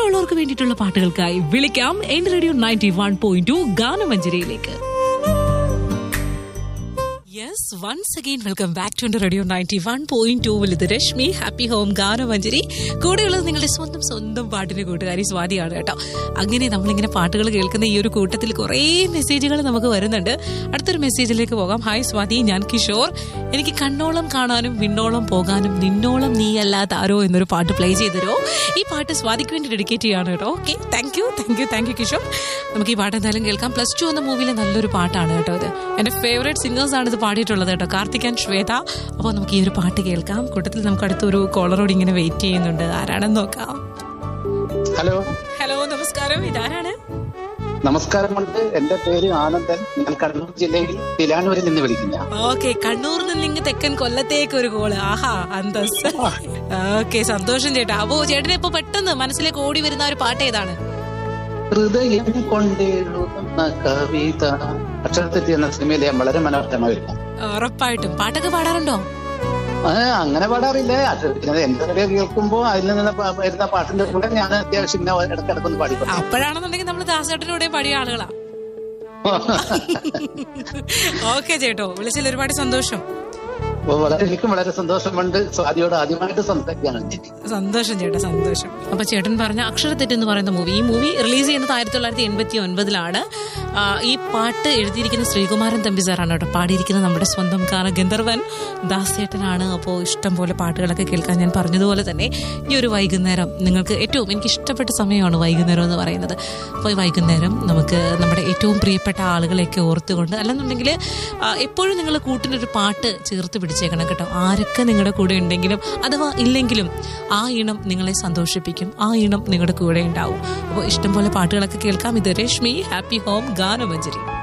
ഇഷ്ടമുള്ളവർക്ക് വേണ്ടിയിട്ടുള്ള പാട്ടുകൾക്കായി വിളിക്കാം എന്റെ radio ninety one point two ഗാനമഞ്ജരിയിലേക്ക് yes once again welcome back to എന്റെ റേഡിയോ നയൻറ്റി വൺ പോയിന്റ് ടൂവിൽ ഇത് രശ്മി ഹാപ്പി ഹോം ഗാനമഞ്ജരി കൂടെയുള്ളത് നിങ്ങളുടെ സ്വന്തം സ്വന്തം പാട്ടിന്റെ കൂട്ടുകാരി സ്വാതിയാണ് കേട്ടോ അങ്ങനെ നമ്മളിങ്ങനെ പാട്ടുകൾ കേൾക്കുന്ന ഈ ഒരു കൂട്ടത്തിൽ കുറേ മെസ്സേജുകൾ നമുക്ക് വരുന്നുണ്ട് അടുത്തൊരു മെസ്സേജിലേക്ക് പോകാം ഹായ് സ്വാതി ഞാൻ കിഷോർ എനിക്ക് കണ്ണോളം കാണാനും വിണ്ണോളം പോകാനും നിന്നോളം നീയല്ലാത്ത ആരോ എന്നൊരു പാട്ട് പ്ലേ ചെയ്തരോ ഈ പാട്ട് സ്വാതിക്ക് വേണ്ടി ഡെഡിക്കേറ്റ് ചെയ്യാണ് കേട്ടോ okay thank you thank you thank you Kishore നമുക്ക് ഈ പാട്ട് എന്തായാലും കേൾക്കാം പ്ലസ് ടു എന്ന മൂവിയിലെ നല്ലൊരു പാട്ടാണ് കേട്ടോ ഇത് എന്റെ ഫേവറേറ്റ് സിംഗേഴ്സ് ആണ് ഇത് പാടിയിട്ടുള്ളത് കേട്ടോ കാർത്തിക് ആൻഡ് ശ്വേത അപ്പോൾ നമുക്ക് ഈ ഒരു പാട്ട് കേൾക്കാം കൂട്ടത്തിൽ നമുക്ക് അടുത്തൊരു കോളറോട് ഇങ്ങനെ വെയിറ്റ് ചെയ്യുന്നുണ്ട് ആരാണെന്ന് നോക്കാം ഹലോ ഹലോ നമസ്കാരം ഇതാരാണ് നമസ്കാരമുണ്ട് എന്റെ പേര് ആനന്ദൻ ഞാൻ കണ്ണൂർ ജില്ലയിൽ തിലാനൂരിൽ നിന്ന് വിളിക്കുന്ന ഓക്കെ കണ്ണൂരിൽ നിന്ന് ഇങ്ങ് തെക്കൻ കൊല്ലത്തേക്ക് ഒരു കോള് ആഹാ അന്തസ് ഓക്കെ സന്തോഷം ചേട്ടാ അപ്പോ ചേട്ടനെ ഇപ്പൊ പെട്ടെന്ന് മനസ്സിലേക്ക് ഓടി വരുന്ന ആ ഒരു പാട്ട് ഏതാണ് ഹൃദയം കൊണ്ടെഴുതുന്ന കവിത അക്ഷരത്തെറ്റി എന്ന സിനിമയിലെ വളരെ മനോഹരമായിരുന്നു ഉറപ്പായിട്ടും പാട്ടൊക്കെ പാടാറുണ്ടോ ആ, അങ്ങനെ പാടാറില്ല അക്ഷരത്തിന് എന്റെ പേര് കേൾക്കുമ്പോ അതിൽ നിന്ന് പ- വരുന്ന പാട്ടിന്റെ കൂടെ ഞാൻ അത്യാവശ്യം ഇങ്ങനെ ഇടക്കിടക്കൊന്ന് പാടി അപ്പോഴാണെന്നുണ്ടെങ്കിൽ നമ്മൾ ദാസേട്ടനൂടെ പാടിയ ആളുകളാ ഓക്കെ ചേട്ടോ വിളിച്ചതിൽ ഒരുപാട് സന്തോഷം അപ്പൊ വളരെ എനിക്കും വളരെ സന്തോഷമുണ്ട് സ്വാതിയോട് ആദ്യമായിട്ട് സംസാരിക്കാണ് ഞാൻ സന്തോഷം ചേട്ടാ സന്തോഷം അപ്പൊ ചേട്ടൻ പറഞ്ഞ അക്ഷരത്തെറ്റ് എന്ന് പറയുന്ന മൂവി ഈ മൂവി റിലീസ് ചെയ്യുന്നത് ആയിരത്തി തൊള്ളായിരത്തി എൺപത്തി ഒൻപതിലാണ് ആ, ഈ പാട്ട് എഴുതിയിരിക്കുന്ന ശ്രീകുമാരൻ തമ്പി സാറാണ് കേട്ടോ പാടിയിരിക്കുന്നത് നമ്മുടെ സ്വന്തം കാല ഗന്ധർവൻ ദാസ് ചേട്ടനാണ് അപ്പോൾ ഇഷ്ടം പോലെ പാട്ടുകളൊക്കെ കേൾക്കാൻ ഞാൻ പറഞ്ഞതുപോലെ തന്നെ ഈ ഒരു വൈകുന്നേരം നിങ്ങൾക്ക് ഏറ്റവും എനിക്ക് ഇഷ്ടപ്പെട്ട സമയമാണ് വൈകുന്നേരം എന്ന് പറയുന്നത് അപ്പോൾ ഈ വൈകുന്നേരം നമുക്ക് നമ്മുടെ ഏറ്റവും പ്രിയപ്പെട്ട ആളുകളെയൊക്കെ ഓർത്തുകൊണ്ട് അല്ലെന്നുണ്ടെങ്കിൽ ആ, എപ്പോഴും നിങ്ങൾ കൂട്ടിനൊരു പാട്ട് ചേർത്ത് പിടിച്ചേക്കണം കേട്ടോ ആരൊക്കെ നിങ്ങളുടെ കൂടെ ഉണ്ടെങ്കിലും അഥവാ ഇല്ലെങ്കിലും ആ ഇണം നിങ്ങളെ സന്തോഷിപ്പിക്കും ആ ഇണം നിങ്ങളുടെ കൂടെ ഉണ്ടാവും അപ്പോൾ ഇഷ്ടംപോലെ പാട്ടുകളൊക്കെ കേൾക്കാം ഇത് രശ്മി ഹാപ്പി ഹോം ഗാനമഞ്ജരി